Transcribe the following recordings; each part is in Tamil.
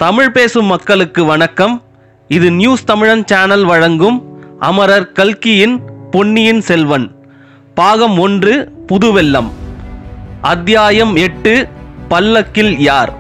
தமிழ் பேசும் மக்களுக்கு வணக்கம் இது நியூஸ் தமிழன் சேனல் வழங்கும் அமரர் கல்கியின் பொன்னியின் செல்வன் பாகம் ஒன்று புதுவெல்லம் அத்தியாயம் எட்டு பல்லக்கில் யார்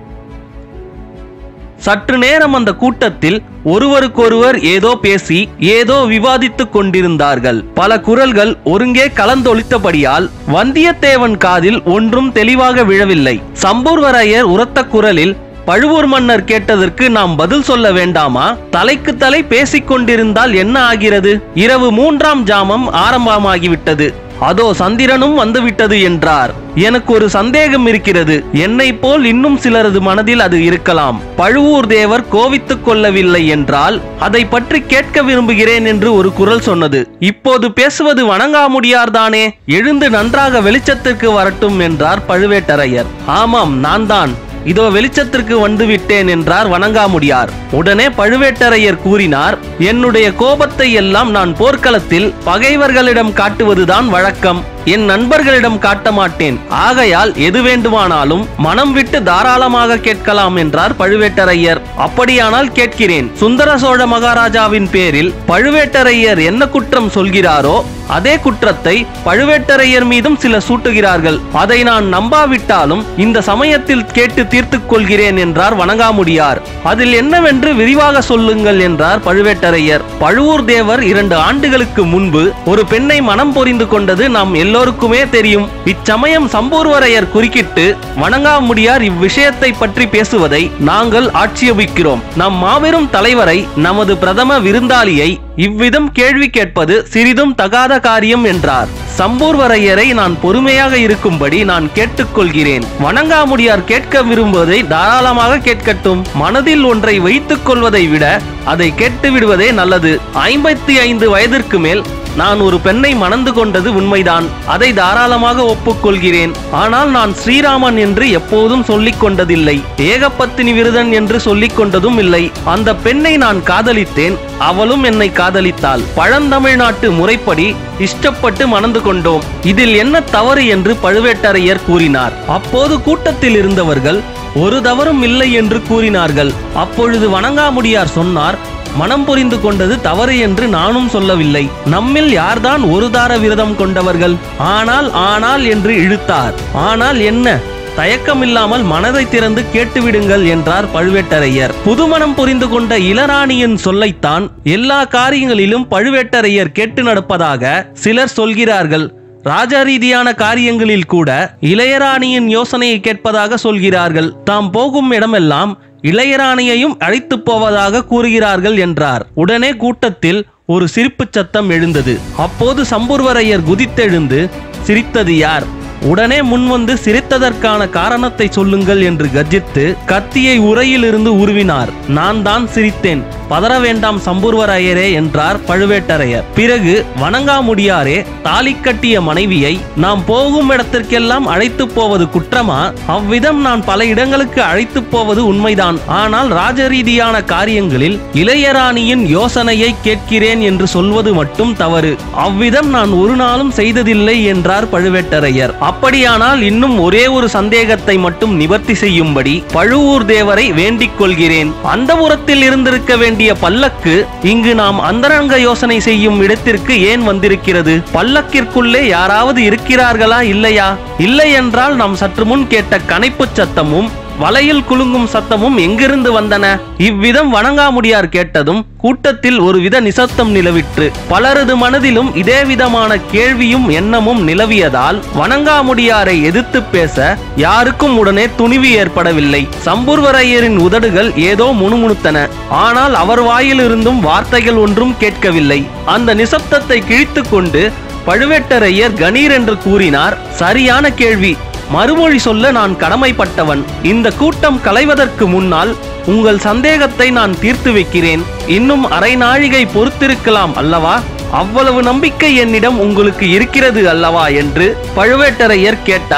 சற்று நேரம் அந்த கூட்டத்தில் ஒருவருக்கொருவர் ஏதோ பேசி ஏதோ விவாதித்துக் கொண்டிருந்தார்கள் பல குரல்கள் ஒருங்கே கலந்தொழித்தபடியால் வந்தியத்தேவன் காதில் ஒன்றும் தெளிவாக விழவில்லை சம்பூர்வரையர் உரத்த குரலில் பழுவூர் மன்னர் கேட்டதற்கு நாம் பதில் சொல்ல வேண்டாமா தலைக்கு தலை பேசிக் கொண்டிருந்தால் என்ன ஆகிறது இரவு மூன்றாம் ஜாமம் ஆரம்பமாகிவிட்டது அதோ சந்திரனும் வந்துவிட்டது என்றார் எனக்கு ஒரு சந்தேகம் இருக்கிறது என்னை போல் இன்னும் சிலரது மனதில் அது இருக்கலாம் பழுவூர் தேவர் கோவித்துக் கொள்ளவில்லை என்றால் அதை பற்றி கேட்க விரும்புகிறேன் என்று ஒரு குரல் சொன்னது இப்போது பேசுவது வணங்காமுடியார்தானே எழுந்து நன்றாக வெளிச்சத்திற்கு வரட்டும் என்றார் பழுவேட்டரையர் ஆமாம் நான் தான் இதோ வெளிச்சத்திற்கு வந்து விட்டேன் என்றார் வணங்காமுடியார் உடனே பழுவேட்டரையர் கூறினார் என்னுடைய கோபத்தை எல்லாம் நான் போர்க்களத்தில் பகைவர்களிடம் காட்டுவதுதான் வழக்கம் என் நண்பர்களிடம் காட்ட மாட்டேன் ஆகையால் எது வேண்டுமானாலும் மனம் விட்டு தாராளமாக கேட்கலாம் என்றார் பழுவேட்டரையர் அப்படியானால் கேட்கிறேன் சுந்தர சோழ மகாராஜாவின் பேரில் பழுவேட்டரையர் என்ன குற்றம் சொல்கிறாரோ அதே குற்றத்தை பழுவேட்டரையர் மீதும் சிலர் சூட்டுகிறார்கள் அதை நான் நம்பாவிட்டாலும் இந்த சமயத்தில் கேட்டு தீர்த்துக் கொள்கிறேன் என்றார் வணங்காமுடியார் அதில் என்னவென்று விரிவாக சொல்லுங்கள் என்றார் பழுவேட்டரையர் பழுவூர் தேவர் இரண்டு ஆண்டுகளுக்கு முன்பு ஒரு பெண்ணை மனம் பொரிந்து கொண்டது நாம் எல்லோருக்குமே தெரியும் இச்சமயம் சம்பூர்வரையர் குறுக்கிட்டு வணங்காமுடியார் இவ்விஷயத்தை பற்றி பேசுவதை நாங்கள் ஆட்சேபிக்கிறோம் நம் மாபெரும் தலைவரை நமது பிரதம விருந்தாளியை இவ்விதம் கேள்வி கேட்பது சிறிதும் தகாத காரியம் என்றார் சம்பூர்வரையரை நான் பொறுமையாக இருக்கும்படி நான் கேட்டுக்கொள்கிறேன் வணங்காமுடியார் கேட்க விரும்புவதை தாராளமாக கேட்கட்டும் மனதில் ஒன்றை வைத்துக் கொள்வதை விட அதை கேட்டு விடுவதே நல்லது ஐம்பத்தி ஐந்து வயதிற்கு மேல் நான் ஒரு பெண்ணை மணந்து கொண்டது உண்மைதான் அதை தாராளமாக ஒப்புக்கொள்கிறேன் ஆனால் நான் ஸ்ரீராமன் என்று எப்போதும் சொல்லிக் கொண்டதில்லை ஏகப்பத்தினி விருதன் என்று சொல்லிக் கொண்டதும் இல்லை அந்த பெண்ணை நான் காதலித்தேன் அவளும் என்னை காதலித்தாள் பழந்தமிழ்நாட்டு முறைப்படி இஷ்டப்பட்டு மணந்து கொண்டோம் இதில் என்ன தவறு என்று பழுவேட்டரையர் கூறினார் அப்போது கூட்டத்தில் இருந்தவர்கள் ஒரு தவறும் இல்லை என்று கூறினார்கள் அப்பொழுது வணங்காமுடியார் சொன்னார் மனம் புரிந்து கொண்டது தவறு என்று நானும் சொல்லவில்லை நம்மில் யார்தான் ஒரு தார விரதம் கொண்டவர்கள் ஆனால் ஆனால் என்று இழுத்தார் ஆனால் என்ன தயக்கமில்லாமல் மனதை திறந்து கேட்டுவிடுங்கள் என்றார் பழுவேட்டரையர் புதுமணம் புரிந்து கொண்ட இளராணியின் சொல்லைத்தான் எல்லா காரியங்களிலும் பழுவேட்டரையர் கேட்டு நடப்பதாக சிலர் சொல்கிறார்கள் ராஜரீதியான காரியங்களில் கூட இளையராணியின் யோசனையை கேட்பதாக சொல்கிறார்கள் தாம் போகும் இடமெல்லாம் இளையராணியையும் அழைத்து போவதாக கூறுகிறார்கள் என்றார் உடனே கூட்டத்தில் ஒரு சிரிப்புச் சத்தம் எழுந்தது அப்போது சம்புர்வரையர் குதித்தெழுந்து சிரித்தது யார் உடனே முன்வந்து சிரித்ததற்கான காரணத்தை சொல்லுங்கள் என்று கர்ஜித்து கத்தியை உரையிலிருந்து உருவினார் நான் தான் சிரித்தேன் பதற வேண்டாம் சம்பூர்வராயரே என்றார் பழுவேட்டரையர் பிறகு வணங்காமுடியாரே தாலி கட்டிய மனைவியை நாம் போகும் இடத்திற்கெல்லாம் அழைத்து போவது குற்றமா அவ்விதம் நான் பல இடங்களுக்கு அழைத்து போவது உண்மைதான் ஆனால் ராஜரீதியான காரியங்களில் இளையராணியின் யோசனையை கேட்கிறேன் என்று சொல்வது மட்டும் தவறு அவ்விதம் நான் ஒரு நாளும் செய்ததில்லை என்றார் பழுவேட்டரையர் அப்படியானால் இன்னும் ஒரே ஒரு சந்தேகத்தை மட்டும் நிவர்த்தி செய்யும்படி பழுவூர் தேவரை வேண்டிக் கொள்கிறேன் அந்தபுரத்தில் இருந்திருக்க வேண்டிய பல்லக்கு இங்கு நாம் அந்தரங்க யோசனை செய்யும் இடத்திற்கு ஏன் வந்திருக்கிறது பல்லக்கிற்குள்ளே யாராவது இருக்கிறார்களா இல்லையா இல்லை என்றால் நாம் சற்று முன் கேட்ட கனைப்புச் சத்தமும் வலையில் குலுங்கும் சத்தமும் எங்கிருந்து வந்தன இவ்விதம் வணங்காமுடியார் கேட்டதும் கூட்டத்தில் ஒருவித நிசப்தம் நிலவிற்று பலரது மனதிலும் இதே விதமான கேள்வியும் எண்ணமும் நிலவியதால் வணங்காமுடியாரை எதிர்த்து பேச யாருக்கும் உடனே துணிவு ஏற்படவில்லை சம்புர்வரையரின் உதடுகள் ஏதோ முணுமுணுத்தன ஆனால் அவர் வாயிலிருந்தும் வார்த்தைகள் ஒன்றும் கேட்கவில்லை அந்த நிசப்தத்தை கிழித்துக் கொண்டு பழுவேட்டரையர் கணீர் என்று கூறினார் சரியான கேள்வி மறுமொழி சொல்ல நான் கடமைப்பட்டவன் இந்த கூட்டம் கலைவதற்கு முன்னால் உங்கள் சந்தேகத்தை நான் தீர்த்து வைக்கிறேன் இன்னும் அரை நாழிகை பொறுத்திருக்கலாம் அல்லவா அவ்வளவு நம்பிக்கை என்னிடம் உங்களுக்கு இருக்கிறது அல்லவா என்று பழுவேட்டரையர் கேட்டார்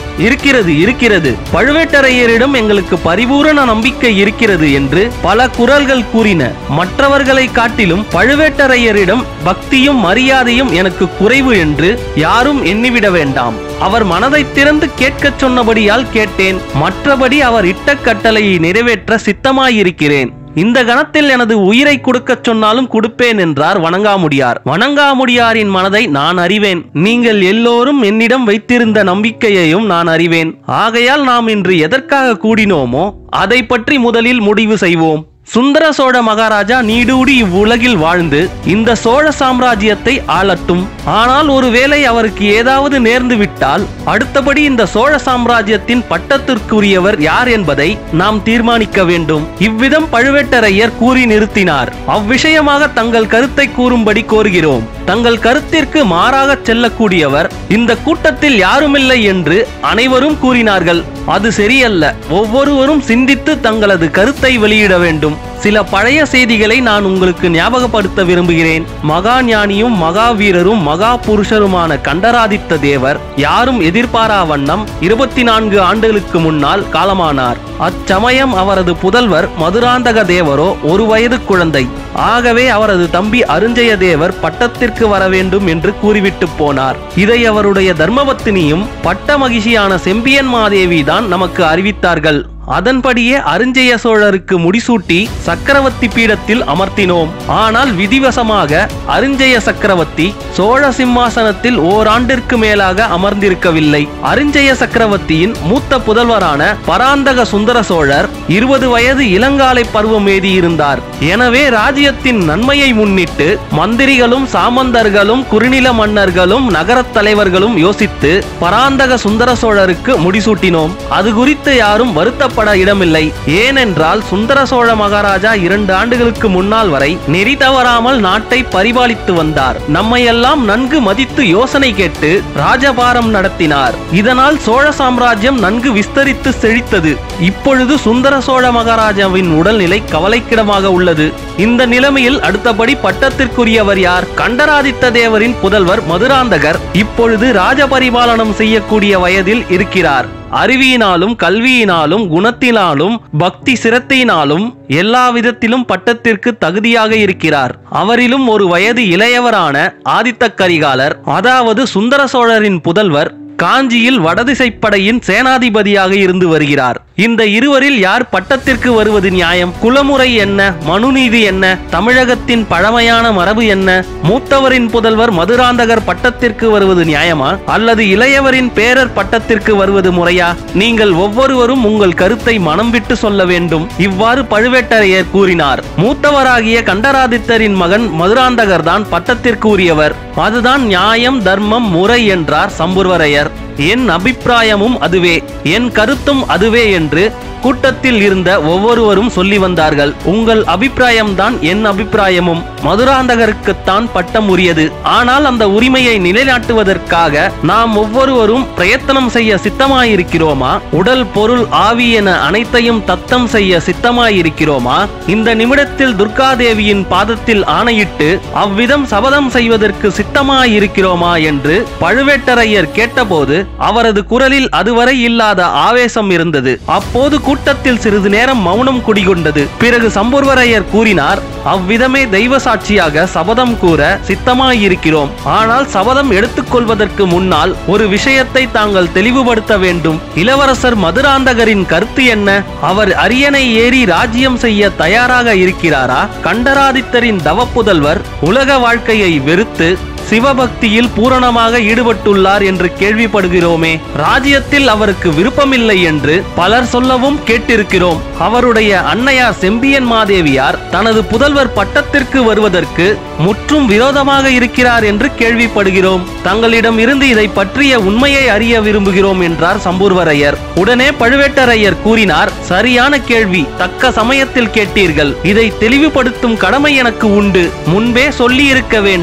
இருக்கிறது இருக்கிறது பழுவேட்டரையரிடம் எங்களுக்கு பரிபூரண நம்பிக்கை இருக்கிறது என்று பல குரல்கள் கூறின மற்றவர்களை காட்டிலும் பழுவேட்டரையரிடம் பக்தியும் மரியாதையும் எனக்கு குறைவு என்று யாரும் எண்ணிவிட வேண்டாம் அவர் மனதை திறந்து கேட்கச் சொன்னபடியால் கேட்டேன் மற்றபடி அவர் இட்ட கட்டளையை நிறைவேற்ற சித்தமாயிருக்கிறேன் இந்த கணத்தில் எனது உயிரை கொடுக்கச் சொன்னாலும் கொடுப்பேன் என்றார் வணங்காமுடியார் வணங்காமுடியாரின் மனதை நான் அறிவேன் நீங்கள் எல்லோரும் என்னிடம் வைத்திருந்த நம்பிக்கையையும் நான் அறிவேன் ஆகையால் நாம் இன்று எதற்காக கூடினோமோ அதை பற்றி முதலில் முடிவு செய்வோம் சுந்தர சோழ மகாராஜா நீடூடி இவ்வுலகில் வாழ்ந்து இந்த சோழ சாம்ராஜ்யத்தை ஆளட்டும் ஆனால் ஒருவேளை அவருக்கு ஏதாவது நேர்ந்து விட்டால் அடுத்தபடி இந்த சோழ சாம்ராஜ்யத்தின் பட்டத்திற்குரியவர் யார் என்பதை நாம் தீர்மானிக்க வேண்டும் இவ்விதம் பழுவேட்டரையர் கூறி நிறுத்தினார் அவ்விஷயமாக தங்கள் கருத்தை கூறும்படி கோருகிறோம் தங்கள் கருத்திற்கு மாறாக செல்லக்கூடியவர் இந்த கூட்டத்தில் யாருமில்லை என்று அனைவரும் கூறினார்கள் அது சரியல்ல ஒவ்வொருவரும் சிந்தித்து தங்களது கருத்தை வெளியிட வேண்டும் சில பழைய செய்திகளை நான் உங்களுக்கு ஞாபகப்படுத்த விரும்புகிறேன் மகா ஞானியும் மகாவீரரும் மகா புருஷருமான கண்டராதித்த தேவர் யாரும் எதிர்பாரா வண்ணம் இருபத்தி நான்கு ஆண்டுகளுக்கு முன்னால் காலமானார் அச்சமயம் அவரது புதல்வர் மதுராந்தக தேவரோ ஒரு வயது குழந்தை ஆகவே அவரது தம்பி அருஞ்சய தேவர் பட்டத்திற்கு வர வேண்டும் என்று கூறிவிட்டு போனார் இதை அவருடைய தர்மபத்தினியும் பட்ட மகிழ்ச்சியான செம்பியன் மாதேவி தான் நமக்கு அறிவித்தார்கள் அதன்படியே அருஞ்சய சோழருக்கு முடிசூட்டி சக்கரவர்த்தி பீடத்தில் அமர்த்தினோம் ஆனால் விதிவசமாக அருஞ்சய சக்கரவர்த்தி சோழ சிம்மாசனத்தில் ஓராண்டிற்கு மேலாக அமர்ந்திருக்கவில்லை அருஞ்சய சக்கரவர்த்தியின் மூத்த புதல்வரான பராந்தக சுந்தர சோழர் இருபது வயது இளங்காலை பருவம் ஏதியிருந்தார் எனவே ராஜ்யத்தின் நன்மையை முன்னிட்டு மந்திரிகளும் சாமந்தர்களும் குறுநில மன்னர்களும் நகரத் தலைவர்களும் யோசித்து பராந்தக சுந்தர சோழருக்கு முடிசூட்டினோம் அது குறித்து யாரும் வருத்தப்பட இடமில்லை ஏனென்றால் சுந்தர சோழ மகாராஜா இரண்டு ஆண்டுகளுக்கு முன்னால் வரை நெறி தவறாமல் நாட்டை பரிபாலித்து வந்தார் நம்மையெல்லாம் நன்கு மதித்து யோசனை கேட்டு ராஜபாரம் நடத்தினார் இதனால் சோழ சாம்ராஜ்யம் நன்கு விஸ்தரித்து செழித்தது இப்பொழுது சுந்தர சோழ மகாராஜாவின் உடல்நிலை கவலைக்கிடமாக உள்ளது இந்த நிலைமையில் அடுத்தபடி பட்டத்திற்குரியவர் யார் கண்டராதித்த தேவரின் புதல்வர் மதுராந்தகர் இப்பொழுது ராஜபரிபாலனம் செய்யக்கூடிய வயதில் இருக்கிறார் அறிவியினாலும் கல்வியினாலும் குணத்தினாலும் பக்தி சிரத்தையினாலும் எல்லா விதத்திலும் பட்டத்திற்கு தகுதியாக இருக்கிறார் அவரிலும் ஒரு வயது இளையவரான ஆதித்த கரிகாலர் அதாவது சுந்தர சோழரின் புதல்வர் காஞ்சியில் வடதிசைப்படையின் சேனாதிபதியாக இருந்து வருகிறார் இந்த இருவரில் யார் பட்டத்திற்கு வருவது நியாயம் குலமுறை என்ன மனுநீதி என்ன தமிழகத்தின் பழமையான மரபு என்ன மூத்தவரின் புதல்வர் மதுராந்தகர் பட்டத்திற்கு வருவது நியாயமா அல்லது இளையவரின் பேரர் பட்டத்திற்கு வருவது முறையா நீங்கள் ஒவ்வொருவரும் உங்கள் கருத்தை மனம் விட்டு சொல்ல வேண்டும் இவ்வாறு பழுவேட்டரையர் கூறினார் மூத்தவராகிய கண்டராதித்தரின் மகன் மதுராந்தகர் தான் பட்டத்திற்கு உரியவர் அதுதான் நியாயம் தர்மம் முறை என்றார் சம்புர்வரையர் என் அபிப்பிராயமும் அதுவே என் கருத்தும் அதுவே என்று கூட்டத்தில் இருந்த ஒவ்வொருவரும் சொல்லி வந்தார்கள் உங்கள் அபிப்பிராயம்தான் என் அபிப்பிராயமும் மதுராந்தகருக்குத்தான் பட்டம் உரியது ஆனால் அந்த உரிமையை நிலைநாட்டுவதற்காக நாம் ஒவ்வொருவரும் பிரயத்தனம் செய்ய சித்தமாயிருக்கிறோமா உடல் பொருள் ஆவி என அனைத்தையும் தத்தம் செய்ய சித்தமாயிருக்கிறோமா இந்த நிமிடத்தில் துர்காதேவியின் பாதத்தில் ஆணையிட்டு அவ்விதம் சபதம் செய்வதற்கு சித்தமாயிருக்கிறோமா என்று பழுவேட்டரையர் கேட்டபோது அவரது குரலில் அதுவரை இல்லாத ஆவேசம் இருந்தது அப்போது கூட்டத்தில் சிறிது நேரம் மௌனம் குடிகொண்டது பிறகு சம்புர்வரையர் கூறினார் அவ்விதமே தெய்வ சாட்சியாக சபதம் கூற சித்தமாயிருக்கிறோம் ஆனால் சபதம் எடுத்துக்கொள்வதற்கு முன்னால் ஒரு விஷயத்தை தாங்கள் தெளிவுபடுத்த வேண்டும் இளவரசர் மதுராந்தகரின் கருத்து என்ன அவர் அரியணை ஏறி ராஜ்யம் செய்ய தயாராக இருக்கிறாரா கண்டராதித்தரின் தவப்புதல்வர் உலக வாழ்க்கையை வெறுத்து சிவபக்தியில் பூரணமாக ஈடுபட்டுள்ளார் என்று கேள்விப்படுகிறோமே ராஜ்யத்தில் அவருக்கு விருப்பமில்லை என்று பலர் சொல்லவும் கேட்டிருக்கிறோம் அவருடைய அன்னையார் செம்பியன் மாதேவியார் தனது புதல்வர் பட்டத்திற்கு வருவதற்கு முற்றும் விரோதமாக இருக்கிறார் என்று கேள்விப்படுகிறோம் தங்களிடம் இருந்து இதை பற்றிய உண்மையை அறிய விரும்புகிறோம் என்றார் சம்பூர்வரையர் உடனே பழுவேட்டரையர் கூறினார் சரியான கேள்வி தக்க சமயத்தில் கேட்டீர்கள் இதை தெளிவுபடுத்தும் கடமை எனக்கு உண்டு முன்பே சொல்லியிருக்க வேண்டும்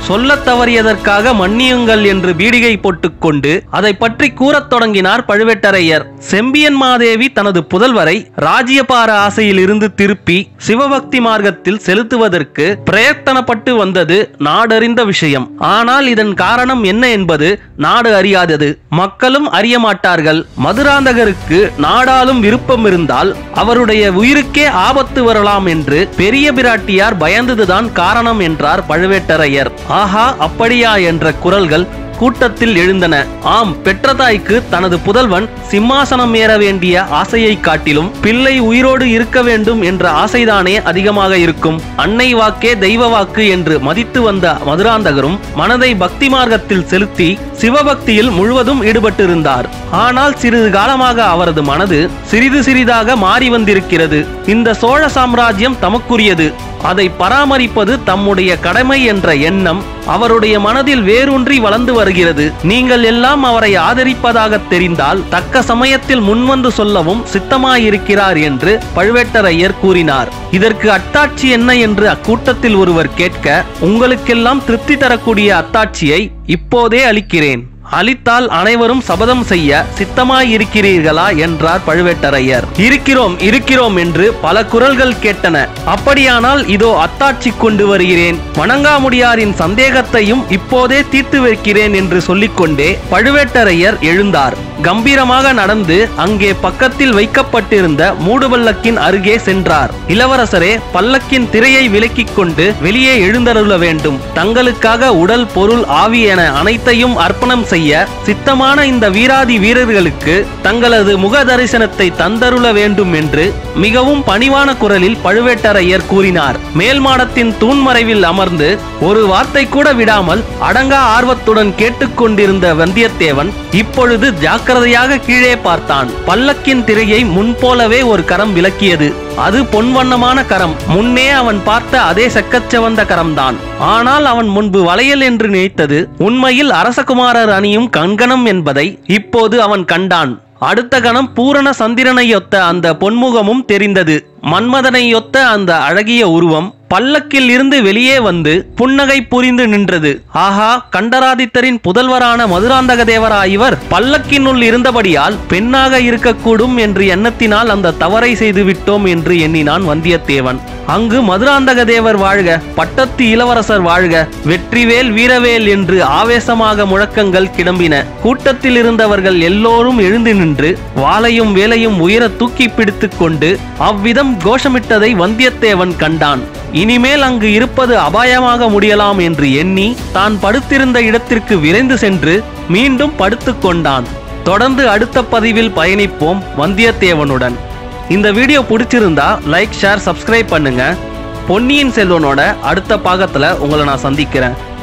சொல்லத் தவறியதற்காக மன்னியுங்கள் என்று பீடிகை போட்டுக்கொண்டு அதை பற்றி கூறத் தொடங்கினார் பழுவேட்டரையர் செம்பியன் மாதேவி தனது புதல்வரை ராஜ்யபார ஆசையில் இருந்து திருப்பி சிவபக்தி மார்க்கத்தில் செலுத்துவதற்கு பிரயத்தனப்பட்டு வந்தது நாடறிந்த விஷயம் ஆனால் இதன் காரணம் என்ன என்பது நாடு அறியாதது மக்களும் அறிய மாட்டார்கள் மதுராந்தகருக்கு நாடாலும் விருப்பம் இருந்தால் அவருடைய உயிருக்கே ஆபத்து வரலாம் என்று பெரிய பிராட்டியார் பயந்ததுதான் காரணம் என்றார் பழுவேட்டரையர் ஆஹா அப்படியா என்ற குரல்கள் கூட்டத்தில் எழுந்தன ஆம் பெற்ற தாய்க்கு தனது புதல்வன் சிம்மாசனம் ஏற வேண்டிய ஆசையை காட்டிலும் பிள்ளை உயிரோடு இருக்க வேண்டும் என்ற ஆசைதானே அதிகமாக இருக்கும் அன்னை வாக்கே தெய்வ வாக்கு என்று மதித்து வந்த மதுராந்தகரும் மனதை பக்தி மார்க்கத்தில் செலுத்தி சிவபக்தியில் முழுவதும் ஈடுபட்டிருந்தார் ஆனால் சிறிது காலமாக அவரது மனது சிறிது சிறிதாக மாறி வந்திருக்கிறது இந்த சோழ சாம்ராஜ்யம் தமக்குரியது அதை பராமரிப்பது தம்முடைய கடமை என்ற எண்ணம் அவருடைய மனதில் வேரூன்றி வளர்ந்து வருகிறது நீங்கள் எல்லாம் அவரை ஆதரிப்பதாக தெரிந்தால் தக்க சமயத்தில் முன்வந்து சொல்லவும் சித்தமாயிருக்கிறார் என்று பழுவேட்டரையர் கூறினார் இதற்கு அத்தாட்சி என்ன என்று அக்கூட்டத்தில் ஒருவர் கேட்க உங்களுக்கெல்லாம் திருப்தி தரக்கூடிய அத்தாட்சியை இப்போதே அளிக்கிறேன் அளித்தால் அனைவரும் சபதம் செய்ய சித்தமாயிருக்கிறீர்களா என்றார் பழுவேட்டரையர் இருக்கிறோம் இருக்கிறோம் என்று பல குரல்கள் கேட்டன அப்படியானால் இதோ அத்தாட்சி கொண்டு வருகிறேன் வணங்காமுடியாரின் சந்தேகத்தையும் இப்போதே தீர்த்து வைக்கிறேன் என்று சொல்லிக்கொண்டே பழுவேட்டரையர் எழுந்தார் கம்பீரமாக நடந்து அங்கே பக்கத்தில் வைக்கப்பட்டிருந்த மூடுபல்லக்கின் அருகே சென்றார் இளவரசரே பல்லக்கின் திரையை விலக்கிக் கொண்டு வெளியே எழுந்தருள வேண்டும் தங்களுக்காக உடல் பொருள் ஆவி என அனைத்தையும் அர்ப்பணம் செய்ய சித்தமான இந்த வீராதி வீரர்களுக்கு தங்களது முக தரிசனத்தை தந்தருள வேண்டும் என்று மிகவும் பணிவான குரலில் பழுவேட்டரையர் கூறினார் மேல் மாடத்தின் தூண்மறைவில் அமர்ந்து ஒரு வார்த்தை கூட விடாமல் அடங்கா ஆர்வத்துடன் கேட்டுக்கொண்டிருந்த வந்தியத்தேவன் இப்பொழுது ஜாக்கிரதையாக கீழே பார்த்தான் பல்லக்கின் திரையை முன்போலவே ஒரு கரம் விலக்கியது அது பொன்வண்ணமான கரம் முன்னே அவன் பார்த்த அதே செக்கச்சவந்த கரம்தான் ஆனால் அவன் முன்பு வளையல் என்று நினைத்தது உண்மையில் அரசகுமாரர் அணியும் கண்கணம் என்பதை இப்போது அவன் கண்டான் அடுத்த கணம் பூரண சந்திரனையொத்த அந்த பொன்முகமும் தெரிந்தது மன்மதனையொத்த அந்த அழகிய உருவம் பல்லக்கில் இருந்து வெளியே வந்து புன்னகை புரிந்து நின்றது ஆஹா கண்டராதித்தரின் புதல்வரான மதுராந்தக தேவரா இவர் பல்லக்கினுள் இருந்தபடியால் பெண்ணாக இருக்கக்கூடும் என்று எண்ணத்தினால் அந்த தவறை செய்து விட்டோம் என்று எண்ணினான் வந்தியத்தேவன் அங்கு மதுராந்தக தேவர் வாழ்க பட்டத்து இளவரசர் வாழ்க வெற்றிவேல் வீரவேல் என்று ஆவேசமாக முழக்கங்கள் கிளம்பின கூட்டத்தில் இருந்தவர்கள் எல்லோரும் எழுந்து நின்று வாளையும் வேலையும் உயர தூக்கி பிடித்துக் கொண்டு அவ்விதம் கோஷமிட்டதை வந்தியத்தேவன் கண்டான் இனிமேல் அங்கு இருப்பது அபாயமாக முடியலாம் என்று எண்ணி தான் படுத்திருந்த இடத்திற்கு விரைந்து சென்று மீண்டும் படுத்துக் கொண்டான் தொடர்ந்து அடுத்த பதிவில் பயணிப்போம் வந்தியத்தேவனுடன் இந்த வீடியோ பிடிச்சிருந்தா லைக் ஷேர் சப்ஸ்கிரைப் பண்ணுங்க பொன்னியின் செல்வனோட அடுத்த பாகத்துல உங்களை நான் சந்திக்கிறேன்